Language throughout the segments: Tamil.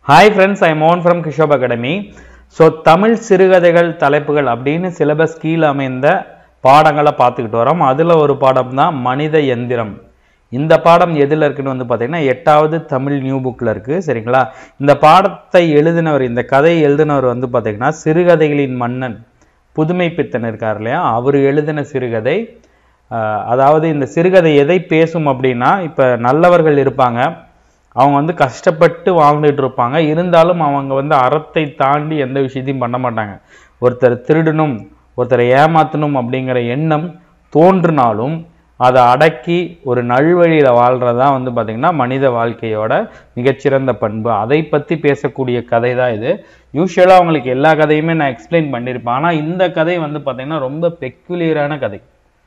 ஹாய் ஃப்ரெண்ட்ஸ் ஐ மோன் ஃப்ரம் கிஷோப் அகாடமி ஸோ தமிழ் சிறுகதைகள் தலைப்புகள் அப்படின்னு சிலபஸ் கீழே அமைந்த பாடங்களை பார்த்துக்கிட்டு வரோம் அதில் ஒரு பாடம் தான் மனித எந்திரம் இந்த பாடம் எதில் இருக்குன்னு வந்து பார்த்தீங்கன்னா எட்டாவது தமிழ் நியூ புக்கில் இருக்குது சரிங்களா இந்த பாடத்தை எழுதினவர் இந்த கதையை எழுதினவர் வந்து பார்த்தீங்கன்னா சிறுகதைகளின் மன்னன் புதுமை பித்தன் இருக்கார் இல்லையா அவர் எழுதின சிறுகதை ஆஹ் அதாவது இந்த சிறுகதை எதை பேசும் அப்படின்னா இப்போ நல்லவர்கள் இருப்பாங்க அவங்க வந்து கஷ்டப்பட்டு வாழ்ந்துட்டு இருப்பாங்க இருந்தாலும் அவங்க வந்து அறத்தை தாண்டி எந்த விஷயத்தையும் பண்ண மாட்டாங்க ஒருத்தர் திருடணும் ஒருத்தரை ஏமாத்தணும் அப்படிங்கிற எண்ணம் தோன்றினாலும் அதை அடக்கி ஒரு நல்வழியில் வாழ்கிறதா வந்து பார்த்திங்கன்னா மனித வாழ்க்கையோட மிகச்சிறந்த பண்பு அதை பற்றி பேசக்கூடிய கதை தான் இது யூஸ்வலாக அவங்களுக்கு எல்லா கதையுமே நான் எக்ஸ்பிளைன் பண்ணியிருப்பேன் ஆனால் இந்த கதை வந்து பார்த்திங்கன்னா ரொம்ப பெக்குலியரான கதை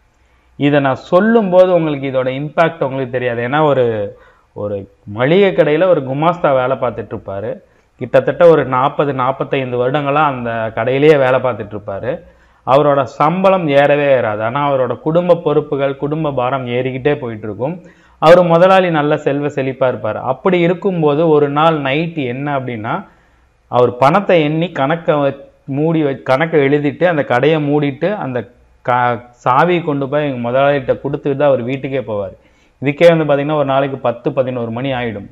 இதை நான் சொல்லும்போது உங்களுக்கு இதோட இம்பேக்ட் உங்களுக்கு தெரியாது ஏன்னா ஒரு ஒரு மளிகை கடையில் ஒரு குமாஸ்தா வேலை பார்த்துட்டு இருப்பாரு கிட்டத்தட்ட ஒரு நாற்பது நாற்பத்தைந்து வருடங்களாக அந்த கடையிலேயே வேலை பார்த்துட்டு இருப்பாரு அவரோட சம்பளம் ஏறவே ஏறாது ஆனால் அவரோட குடும்ப பொறுப்புகள் குடும்ப பாரம் ஏறிக்கிட்டே போயிட்டு இருக்கும் அவர் முதலாளி நல்ல செல்வ செழிப்பாக இருப்பார் அப்படி இருக்கும்போது ஒரு நாள் நைட்டு என்ன அப்படின்னா அவர் பணத்தை எண்ணி கணக்கை வ- மூடி வ கணக்கை எழுதிட்டு அந்த கடையை மூடிட்டு அந்த கா சாவியை கொண்டு போய் எங்கள் முதலாளிகிட்ட கொடுத்துட்டு தான் அவர் வீட்டுக்கே போவார் இதுக்கே வந்து பார்த்தீங்கன்னா ஒரு நாளைக்கு பத்து பதினோரு மணி ஆகிடும்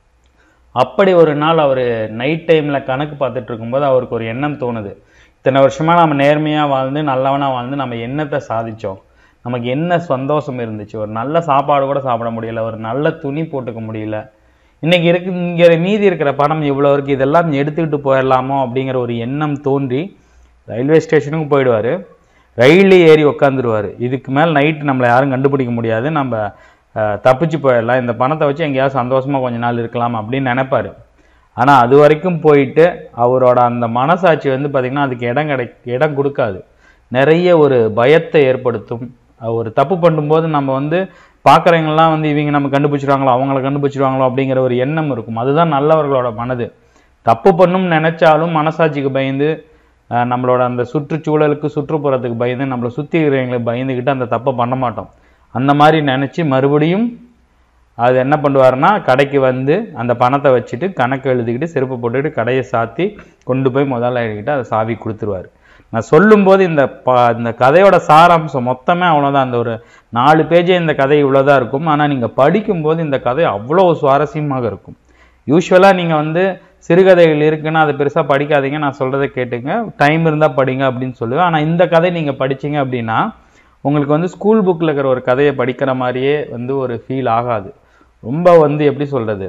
அப்படி ஒரு நாள் அவர் நைட் டைமில் கணக்கு பார்த்துட்டு இருக்கும்போது அவருக்கு ஒரு எண்ணம் தோணுது இத்தனை வருஷமாக நம்ம நேர்மையாக வாழ்ந்து நல்லவனாக வாழ்ந்து நம்ம என்னத்தை சாதிச்சோம் நமக்கு என்ன சந்தோஷம் இருந்துச்சு ஒரு நல்ல சாப்பாடு கூட சாப்பிட முடியல ஒரு நல்ல துணி போட்டுக்க முடியல இன்னைக்கு இருக்கு இங்கே மீதி இருக்கிற பணம் இவ்வளோ இருக்கு இதெல்லாம் எடுத்துக்கிட்டு போயிடலாமோ அப்படிங்கிற ஒரு எண்ணம் தோன்றி ரயில்வே ஸ்டேஷனுக்கு போயிடுவார் ரயிலே ஏறி உக்காந்துருவார் இதுக்கு மேல் நைட் நம்மளை யாரும் கண்டுபிடிக்க முடியாது நம்ம அஹ், தப்பிச்சு போயிடலாம் இந்த பணத்தை வச்சு எங்கேயாவது சந்தோஷமாக கொஞ்ச நாள் இருக்கலாம் அப்படின்னு நினைப்பாரு ஆனால் அது வரைக்கும் போயிட்டு அவரோட அந்த மனசாட்சி வந்து பார்த்திங்கன்னா அதுக்கு இடம் கிடை இடம் கொடுக்காது நிறைய ஒரு பயத்தை ஏற்படுத்தும் அஹ் ஒரு தப்பு பண்ணும்போது நம்ம வந்து பார்க்குறவங்கலாம் வந்து இவங்க நம்ம கண்டுபிடிச்சிருவாங்களோ அவங்கள கண்டுபிடிச்சிருவாங்களோ அப்படிங்கிற ஒரு எண்ணம் இருக்கும் அதுதான் நல்லவர்களோட மனது தப்பு பண்ணும் நினைச்சாலும் மனசாட்சிக்கு பயந்து அஹ் நம்மளோட அந்த சுற்றுச்சூழலுக்கு சுற்றுப்புறத்துக்கு பயந்து நம்மளை சுற்றி இருக்கிறவங்களுக்கு பயந்துக்கிட்டு அந்த தப்பை பண்ண மாட்டோம் அந்த மாதிரி நினச்சி மறுபடியும் அது என்ன பண்ணுவாருன்னா கடைக்கு வந்து அந்த பணத்தை வச்சுட்டு கணக்கு எழுதிக்கிட்டு செருப்பு போட்டுக்கிட்டு கடையை சாத்தி கொண்டு போய் முதலாளிகிட்ட அதை சாவி கொடுத்துருவாரு நான் சொல்லும்போது இந்த ப இந்த கதையோட சாராம்சம் மொத்தமே அவ்வளோதான் அந்த ஒரு நாலு பேஜே இந்த கதை இவ்வளோதான் இருக்கும் ஆனால் நீங்கள் படிக்கும்போது இந்த கதை அவ்வளோ சுவாரஸ்யமாக இருக்கும் யூஸ்வலாக நீங்கள் வந்து சிறுகதைகள் இருக்குன்னா அதை பெருசாக படிக்காதீங்க நான் சொல்கிறத கேட்டுங்க டைம் இருந்தால் படிங்க அப்படின்னு சொல்லுவேன் ஆனால் இந்த கதை நீங்கள் படிச்சீங்க அப்படின்னா உங்களுக்கு வந்து ஸ்கூல் புக்கில் இருக்கிற ஒரு கதையை படிக்கிற மாதிரியே வந்து ஒரு ஃபீல் ஆகாது ரொம்ப வந்து எப்படி சொல்கிறது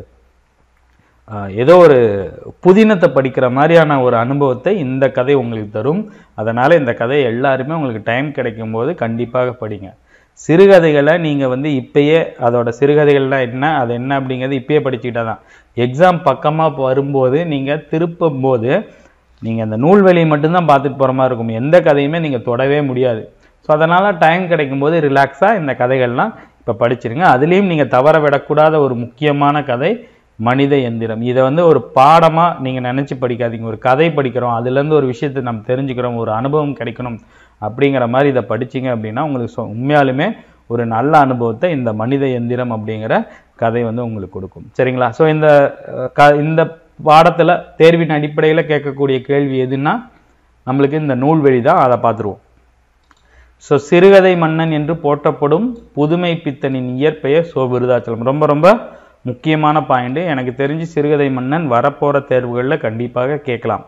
ஏதோ ஒரு புதினத்தை படிக்கிற மாதிரியான ஒரு அனுபவத்தை இந்த கதை உங்களுக்கு தரும் அதனால் இந்த கதையை எல்லாருமே உங்களுக்கு டைம் கிடைக்கும் போது கண்டிப்பாக படிங்க சிறுகதைகளை நீங்கள் வந்து இப்பயே அதோட சிறுகதைகள்லாம் என்ன அது என்ன அப்படிங்கிறது இப்பயே படிச்சுக்கிட்டா தான் எக்ஸாம் பக்கமாக வரும்போது நீங்கள் திருப்பும் போது நீங்கள் அந்த நூல்வெளியை மட்டும்தான் பார்த்துட்டு போகிற மாதிரி இருக்கும் எந்த கதையுமே நீங்கள் தொடவே முடியாது ஸோ அதனால் டைம் கிடைக்கும்போது ரிலாக்ஸாக இந்த கதைகள்லாம் இப்போ படிச்சிருங்க அதுலேயும் நீங்கள் தவற விடக்கூடாத ஒரு முக்கியமான கதை மனித எந்திரம் இதை வந்து ஒரு பாடமாக நீங்கள் நினச்சி படிக்காதீங்க ஒரு கதை படிக்கிறோம் அதுலேருந்து ஒரு விஷயத்தை நம்ம தெரிஞ்சுக்கிறோம் ஒரு அனுபவம் கிடைக்கணும் அப்படிங்கிற மாதிரி இதை படிச்சீங்க அப்படின்னா உங்களுக்கு சொ- உண்மையாலுமே ஒரு நல்ல அனுபவத்தை இந்த மனித எந்திரம் அப்படிங்கிற கதை வந்து உங்களுக்கு கொடுக்கும் சரிங்களா ஸோ இந்த அஹ், க இந்த பாடத்தில் தேர்வின் அடிப்படையில் கேட்கக்கூடிய கேள்வி எதுன்னா நம்மளுக்கு இந்த நூல்வெளி தான் அதை பார்த்துருவோம் ஸோ சிறுகதை மன்னன் என்று போற்றப்படும் புதுமை பித்தனின் இயற்பெயர் சோ விருதாச்சலம் ரொம்ப ரொம்ப முக்கியமான பாயிண்ட் எனக்கு தெரிஞ்சு சிறுகதை மன்னன் வரப்போற தேர்வுகளில் கண்டிப்பாக கேட்கலாம்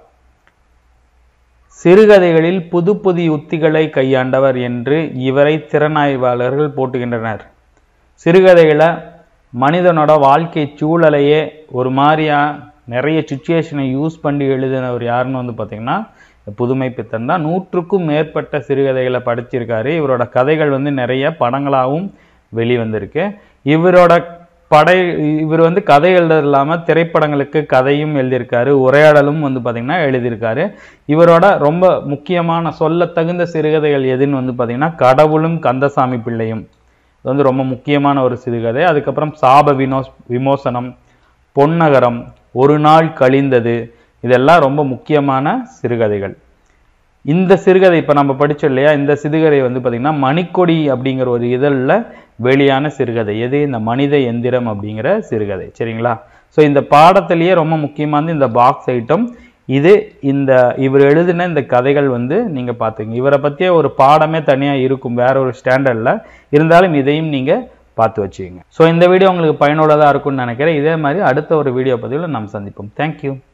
சிறுகதைகளில் புது புது உத்திகளை கையாண்டவர் என்று இவரை திறனாய்வாளர்கள் போட்டுகின்றனர் சிறுகதைகளை மனிதனோட வாழ்க்கை சூழலையே ஒரு மாதிரியா நிறைய சுச்சுவேஷனை யூஸ் பண்ணி எழுதினவர் யாருன்னு வந்து பார்த்தீங்கன்னா இந்த புதுமை பித்தன் தான் நூற்றுக்கும் மேற்பட்ட சிறுகதைகளை படிச்சிருக்காரு இவரோட கதைகள் வந்து நிறைய படங்களாகவும் வெளிவந்திருக்கு இவரோட படை இவர் வந்து கதை எழுதுறது இல்லாமல் திரைப்படங்களுக்கு கதையும் எழுதியிருக்காரு உரையாடலும் வந்து பார்த்தீங்கன்னா எழுதியிருக்காரு இவரோட ரொம்ப முக்கியமான சொல்ல தகுந்த சிறுகதைகள் எதுன்னு வந்து பார்த்தீங்கன்னா கடவுளும் கந்தசாமி பிள்ளையும் இது வந்து ரொம்ப முக்கியமான ஒரு சிறுகதை அதுக்கப்புறம் சாப வினோஸ் விமோசனம் பொன்னகரம் ஒரு நாள் கழிந்தது இதெல்லாம் ரொம்ப முக்கியமான சிறுகதைகள் இந்த சிறுகதை இப்போ நம்ம படிச்சோம் இல்லையா இந்த சிறுகதை வந்து பார்த்திங்கன்னா மணிக்கொடி அப்படிங்கிற ஒரு இதழில் வெளியான சிறுகதை எது இந்த மனித எந்திரம் அப்படிங்கிற சிறுகதை சரிங்களா ஸோ இந்த பாடத்திலேயே ரொம்ப முக்கியமானது இந்த பாக்ஸ் ஐட்டம் இது இந்த இவர் எழுதின இந்த கதைகள் வந்து நீங்க பார்த்துங்க இவரை பற்றிய ஒரு பாடமே தனியா இருக்கும் வேற ஒரு ஸ்டாண்டர்ட்ல இருந்தாலும் இதையும் நீங்க பார்த்து வச்சுக்கோங்க ஸோ இந்த வீடியோ உங்களுக்கு பயனுள்ளதா இருக்கும்னு நினைக்கிறேன் இதே மாதிரி அடுத்த ஒரு வீடியோ பதிவில் நாம் சந்திப்போம் தேங்க்யூ